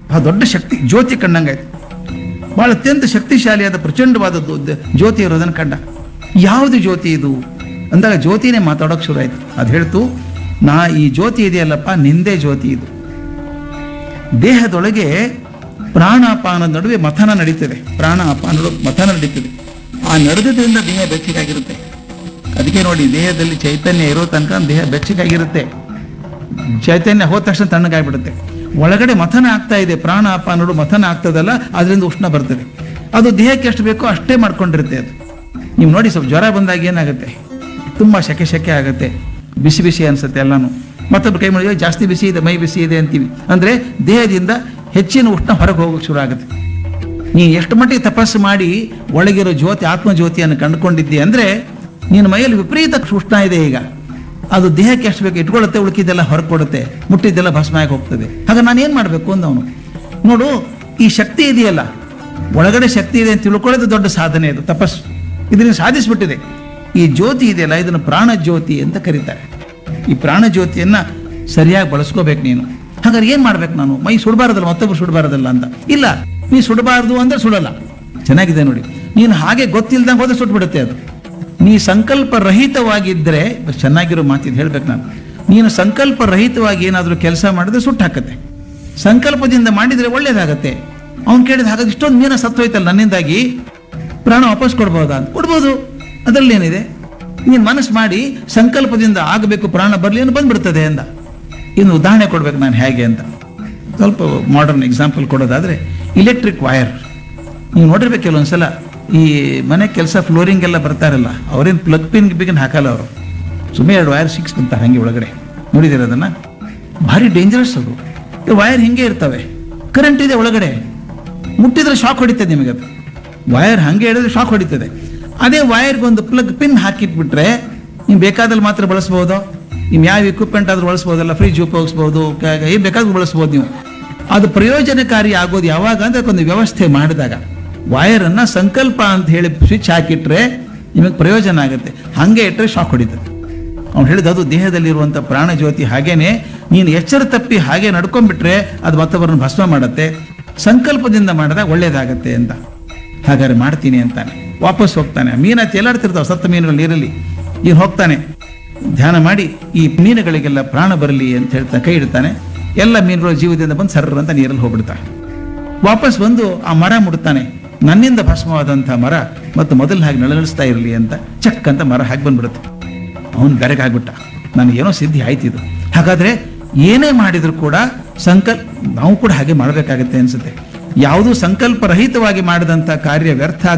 ಆ ದೊಡ್ಡ ಶಕ್ತಿ ಜ್ಯೋತಿ ಕಂಡಂಗಾಯ್ತು ಬಹಳ ಅತ್ಯಂತ ಶಕ್ತಿಶಾಲಿಯಾದ ಪ್ರಚಂಡವಾದದ್ದು ದ- ಜ್ಯೋತಿ ಇರೋದನ್ನು ಕಂಡ ಯಾವುದು ಜ್ಯೋತಿ ಇದು ಅಂದಾಗ ಜ್ಯೋತಿನೇ ಮಾತಾಡೋಕೆ ಶುರು ಆಯ್ತು ಅದು ಹೇಳ್ತು ನಾ ಈ ಜ್ಯೋತಿ ಇದೆಯಲ್ಲಪ್ಪ ನಿಂದೇ ಜ್ಯೋತಿ ಇದು ದೇಹದೊಳಗೆ ಪ್ರಾಣಾಪಾನದ ನಡುವೆ ಮಥನ ನಡೀತದೆ ಪ್ರಾಣ ಅಪಾನದ ಮಥನ ನಡೀತದೆ ಆ ನಡೆದ್ರಿಂದ ದೇಹ ಬೆಚ್ಚಗಾಗಿರುತ್ತೆ ಅದಕ್ಕೆ ನೋಡಿ ದೇಹದಲ್ಲಿ ಚೈತನ್ಯ ಇರೋ ತನಕ ದೇಹ ಬೆಚ್ಚಗಾಗಿರುತ್ತೆ ಚೈತನ್ಯ ಹೋದ ತಕ್ಷಣ ತಣ್ಣಗಾಗ್ಬಿಡುತ್ತೆ ಒಳಗಡೆ ಮಥನ ಆಗ್ತಾ ಇದೆ ಪ್ರಾಣ ಅಪಾನಗಳು ಮಥನ ಆಗ್ತದಲ್ಲ ಅದರಿಂದ ಉಷ್ಣ ಬರ್ತದೆ ಅದು ದೇಹಕ್ಕೆ ಎಷ್ಟು ಬೇಕೋ ಅಷ್ಟೇ ಮಾಡ್ಕೊಂಡಿರುತ್ತೆ ಅದು ನೀವು ನೋಡಿ ಸ್ವಲ್ಪ ಜ್ವರ ಬಂದಾಗ ಏನಾಗುತ್ತೆ ತುಂಬ ಸೆಕೆ ಸೆಕೆ ಆಗುತ್ತೆ ಬಿಸಿ ಬಿಸಿ ಅನ್ಸುತ್ತೆ ಎಲ್ಲಾನು ಮತ್ತೊಬ್ಬರು ಕೈ ಮಾಡಿದ್ರೆ ಜಾಸ್ತಿ ಬಿಸಿ ಇದೆ ಮೈ ಬಿಸಿ ಇದೆ ಅಂತೀವಿ ಅಂದರೆ ದೇಹದಿಂದ ಹೆಚ್ಚಿನ ಉಷ್ಣ ಹೊರಗೆ ಹೋಗೋಕೆ ಶುರು ಆಗುತ್ತೆ ನೀನು ಎಷ್ಟು ಮಟ್ಟಿಗೆ ತಪಸ್ಸು ಮಾಡಿ ಒಳಗಿರೋ ಜ್ಯೋತಿ ಆತ್ಮಜ್ಯೋತಿಯನ್ನು ಕಂಡುಕೊಂಡಿದ್ದಿ ಅಂದರೆ ನಿನ್ನ ಮೈಯಲ್ಲಿ ವಿಪರೀತ ಉಷ್ಣ ಇದೆ ಈಗ ಅದು ದೇಹಕ್ಕೆ ಎಷ್ಟು ಬೇಕು ಇಟ್ಕೊಳ್ಳುತ್ತೆ ಉಳುಕಿದ್ದೆಲ್ಲ ಹೊರಗೆ ಕೊಡುತ್ತೆ ಮುಟ್ಟಿದ್ದೆಲ್ಲ ಭಸ್ಮ ಆಗಿ ಹೋಗ್ತದೆ ಆಗ ನಾನು ಏನು ಮಾಡಬೇಕು ಅಂದವನು ನೋಡು ಈ ಶಕ್ತಿ ಇದೆಯಲ್ಲ ಒಳಗಡೆ ಶಕ್ತಿ ಇದೆ ಅಂತ ತಿಳ್ಕೊಳ್ಳೋದು ದೊಡ್ಡ ಸಾಧನೆ ಇದು ತಪಸ್ಸು ಇದನ್ನು ಸಾಧಿಸ್ಬಿಟ್ಟಿದೆ ಈ ಜ್ಯೋತಿ ಇದೆಯಲ್ಲ ಇದನ್ನು ಪ್ರಾಣ ಜ್ಯೋತಿ ಅಂತ ಕರೀತಾರೆ ಈ ಪ್ರಾಣ ಜ್ಯೋತಿಯನ್ನ ಸರಿಯಾಗಿ ಬಳಸ್ಕೋಬೇಕು ನೀನು ಹಾಗಾದ್ರೆ ಏನು ಮಾಡ್ಬೇಕು ನಾನು ಮೈ ಸುಡಬಾರದಲ್ಲ ಮತ್ತೊಬ್ಬರು ಸುಡಬಾರದಲ್ಲ ಅಂತ ಇಲ್ಲ ನೀ ಸುಡಬಾರ್ದು ಅಂದ್ರೆ ಸುಡಲ್ಲ ಚೆನ್ನಾಗಿದೆ ನೋಡಿ ನೀನು ಹಾಗೆ ಗೊತ್ತಿಲ್ದಂಗೆ ಹೋದ್ರೆ ಸುಟ್ಬಿಡುತ್ತೆ ಅದು ನೀ ಸಂಕಲ್ಪ ರಹಿತವಾಗಿದ್ದರೆ ಚೆನ್ನಾಗಿರೋ ಮಾತಿದ್ದು ಹೇಳ್ಬೇಕು ನಾನು ನೀನು ಸಂಕಲ್ಪ ರಹಿತವಾಗಿ ಏನಾದರೂ ಕೆಲಸ ಮಾಡಿದ್ರೆ ಸುಟ್ಟು ಹಾಕತ್ತೆ ಸಂಕಲ್ಪದಿಂದ ಮಾಡಿದರೆ ಒಳ್ಳೇದಾಗತ್ತೆ ಅವ್ನು ಕೇಳಿದ ಹಾಗಾದ್ರೆ ಇಷ್ಟೊಂದು ಮೀನ ಸತ್ತೋಯ್ತಲ್ಲ ನನ್ನಿಂದಾಗಿ ಪ್ರಾಣ ವಾಪಸ್ ಕೊಡ್ಬೋದಾ ಅಂತ ಕೊಡ್ಬೋದು ಅದರಲ್ಲಿ ಏನಿದೆ ನೀನು ಮನಸ್ಸು ಮಾಡಿ ಸಂಕಲ್ಪದಿಂದ ಆಗಬೇಕು ಪ್ರಾಣ ಬರಲಿ ಏನು ಬಂದ್ಬಿಡ್ತದೆ ಅಂದ ಇನ್ನು ಉದಾಹರಣೆ ಕೊಡ್ಬೇಕು ನಾನು ಹೇಗೆ ಅಂತ ಸ್ವಲ್ಪ ಮಾಡರ್ನ್ ಎಕ್ಸಾಂಪಲ್ ಕೊಡೋದಾದ್ರೆ ಇಲೆಕ್ಟ್ರಿಕ್ ವೈರ್ ನೀವು ನೋಡಿರ್ಬೇಕು ಕೆಲವೊಂದ್ಸಲ ಈ ಮನೆ ಕೆಲಸ ಫ್ಲೋರಿಂಗ್ ಎಲ್ಲ ಬರ್ತಾರಲ್ಲ ಅವ್ರೇನು ಪ್ಲಗ್ ಪಿನ್ ಬಿಗಿನ್ ಹಾಕಲ್ಲ ಅವರು ಸುಮ್ಮನೆ ಎರಡು ವೈರ್ ಸಿಕ್ಸ್ ಬಂತಾರೆ ಹಾಗೆ ಒಳಗಡೆ ನೋಡಿದಿರ ಅದನ್ನ ಭಾರಿ ಡೇಂಜರಸ್ ಅದು ಈ ವೈರ್ ಹಿಂಗೆ ಇರ್ತವೆ ಕರೆಂಟ್ ಇದೆ ಒಳಗಡೆ ಮುಟ್ಟಿದ್ರೆ ಶಾಕ್ ಹೊಡಿತದೆ ನಿಮಗೆ ಅದು ವೈರ್ ಹಂಗೆ ಹಿಡಿದ್ರೆ ಶಾಕ್ ಹೊಡಿತದೆ ಅದೇ ವೈರ್ಗೆ ಒಂದು ಪ್ಲಗ್ ಪಿನ್ ಹಾಕಿಟ್ಬಿಟ್ರೆ ನೀವು ಬೇಕಾದಲ್ಲಿ ಮಾತ್ರ ಬಳಸ್ಬೋದು ನೀವು ಯಾವ ಇಕ್ವಿಪ್ಮೆಂಟ್ ಆದ್ರೂ ಬಳಸ್ಬೋದಲ್ಲ ಫ್ರಿಜ್ ಉಪಯೋಗಿಸ್ಬೋದು ಏನು ಬೇಕಾದ್ರೂ ಬಳಸ್ಬೋದು ನೀವು ಅದು ಪ್ರಯೋಜನಕಾರಿ ಆಗೋದು ಯಾವಾಗ ಅಂದ್ರೆ ಅದಕ್ಕೊಂದು ವ್ಯವಸ್ಥೆ ಮಾಡಿದಾಗ ವೈರನ್ನ ಸಂಕಲ್ಪ ಅಂತ ಹೇಳಿ ಸ್ವಿಚ್ ಹಾಕಿಟ್ರೆ ನಿಮಗೆ ಪ್ರಯೋಜನ ಆಗುತ್ತೆ ಹಾಗೆ ಇಟ್ಟರೆ ಶಾಕ್ ಹೊಡಿತದೆ ಅವ್ನು ಹೇಳಿದ ಅದು ದೇಹದಲ್ಲಿರುವಂಥ ಪ್ರಾಣ ಜ್ಯೋತಿ ಹಾಗೇನೆ ನೀನು ಎಚ್ಚರ ತಪ್ಪಿ ಹಾಗೆ ನಡ್ಕೊಂಡ್ಬಿಟ್ರೆ ಅದು ಮತ್ತೊಬ್ಬರನ್ನು ಭಸ್ಮ ಮಾಡುತ್ತೆ ಸಂಕಲ್ಪದಿಂದ ಮಾಡಿದಾಗ ಒಳ್ಳೇದಾಗತ್ತೆ ಅಂತ ಹಾಗಾದ್ರೆ ಮಾಡ್ತೀನಿ ಅಂತಾನೆ ವಾಪಸ್ ಹೋಗ್ತಾನೆ ಮೀನ ತೇಲಾಡ್ತಿರ್ತಾವೆ ಸತ್ತ ಮೀನುಗಳು ನೀರಲ್ಲಿ ಈಗ ಹೋಗ್ತಾನೆ ಧ್ಯಾನ ಮಾಡಿ ಈ ಮೀನುಗಳಿಗೆಲ್ಲ ಪ್ರಾಣ ಬರಲಿ ಅಂತ ಹೇಳ್ತಾ ಕೈ ಇಡ್ತಾನೆ ಎಲ್ಲ ಮೀನುಗಳು ಜೀವದಿಂದ ಬಂದು ಸರ್ರ ಅಂತ ನೀರಲ್ಲಿ ಹೋಗ್ಬಿಡ್ತಾನೆ ವಾಪಸ್ ಬಂದು ಆ ಮರ ಮುಡ್ತಾನೆ ನನ್ನಿಂದ ಭಸ್ಮವಾದಂಥ ಮರ ಮತ್ತು ಮೊದಲು ಹಾಗೆ ನಳನಳಿಸ್ತಾ ಇರಲಿ ಅಂತ ಚಕ್ ಅಂತ ಮರ ಹಾಗೆ ಬಂದ್ಬಿಡುತ್ತೆ ಅವನು ಬೆರಗಾಗ್ಬಿಟ್ಟ ನನಗೇನೋ ಸಿದ್ಧಿ ಆಯ್ತಿದು ಹಾಗಾದ್ರೆ ಏನೇ ಮಾಡಿದ್ರು ಕೂಡ ಸಂಕಲ್ಪ ನಾವು ಕೂಡ ಹಾಗೆ ಮಾಡಬೇಕಾಗತ್ತೆ ಅನ್ಸುತ್ತೆ ಯಾವುದೂ ಸಂಕಲ್ಪ ರಹಿತವಾಗಿ ಮಾಡಿದಂಥ ಕಾರ್ಯ ವ್ಯರ್ಥ